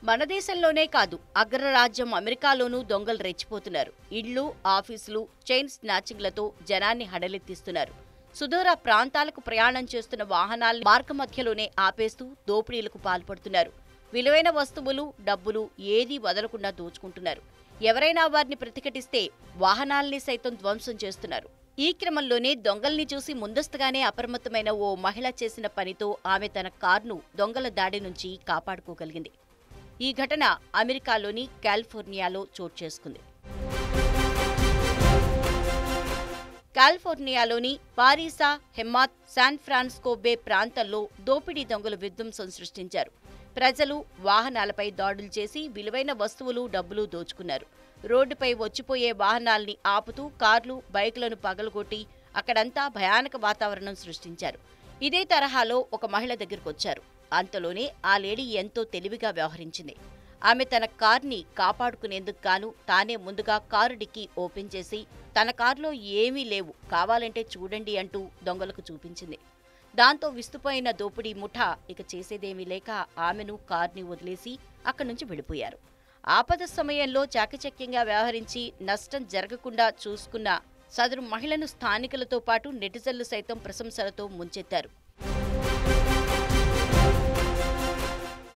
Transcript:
మన దేశంలోనే కాదు అగ్రరాజ్యం అమెరికాలోనూ దొంగలు రెచ్చిపోతున్నారు ఇళ్లు ఆఫీసులు చైన్ స్నాచింగ్లతో జనాన్ని హడలెత్తిస్తున్నారు సుదూర ప్రాంతాలకు ప్రయాణం చేస్తున్న వాహనాల్ని మార్గమధ్యలోనే ఆపేస్తూ దోపిడీలకు పాల్పడుతున్నారు విలువైన వస్తువులు డబ్బులు ఏదీ వదలకుండా దోచుకుంటున్నారు ఎవరైనా వారిని ప్రతిఘటిస్తే వాహనాల్ని సైతం ధ్వంసం చేస్తున్నారు ఈ క్రమంలోనే దొంగల్ని చూసి ముందస్తుగానే అప్రమత్తమైన ఓ మహిళ చేసిన పనితో ఆమె తన కార్ను దొంగల దాడి నుంచి కాపాడుకోగలిగింది ఈ ఘటన అమెరికాలోని కాలిఫోర్నియాలో చోటు చేసుకుంది కాలిఫోర్నియాలోని పారీసా హెమ్మాత్ శాన్ ఫ్రాన్సిస్కో బే ప్రాంతాల్లో దోపిడీ దొంగలు విధ్వంసం సృష్టించారు ప్రజలు వాహనాలపై దాడులు చేసి విలువైన వస్తువులు డబ్బులు దోచుకున్నారు రోడ్డుపై వచ్చిపోయే వాహనాల్ని ఆపుతూ కార్లు బైకులను పగలగొట్టి అక్కడంతా భయానక వాతావరణం సృష్టించారు ఇదే తరహాలో ఒక మహిళ దగ్గరకొచ్చారు అంతలోనే ఆ లేడీ ఎంతో తెలివిగా వ్యవహరించింది ఆమె తన కార్ని కాపాడుకునేందుకు గాను తానే ముందుగా కారు డిక్కీ ఓపెన్ చేసి తన కారులో ఏమీ లేవు కావాలంటే చూడండి అంటూ దొంగలకు చూపించింది దాంతో విస్తుపోయిన దోపిడీ ముఠా ఇక చేసేదేమీ లేక ఆమెను కార్ని వదిలేసి అక్కడి నుంచి వెళ్ళిపోయారు ఆపద సమయంలో చాకచక్యంగా వ్యవహరించి నష్టం జరగకుండా చూసుకున్న సదరు మహిళను స్థానికులతో పాటు నెటిజన్లు సైతం ప్రశంసలతో ముంచెత్తారు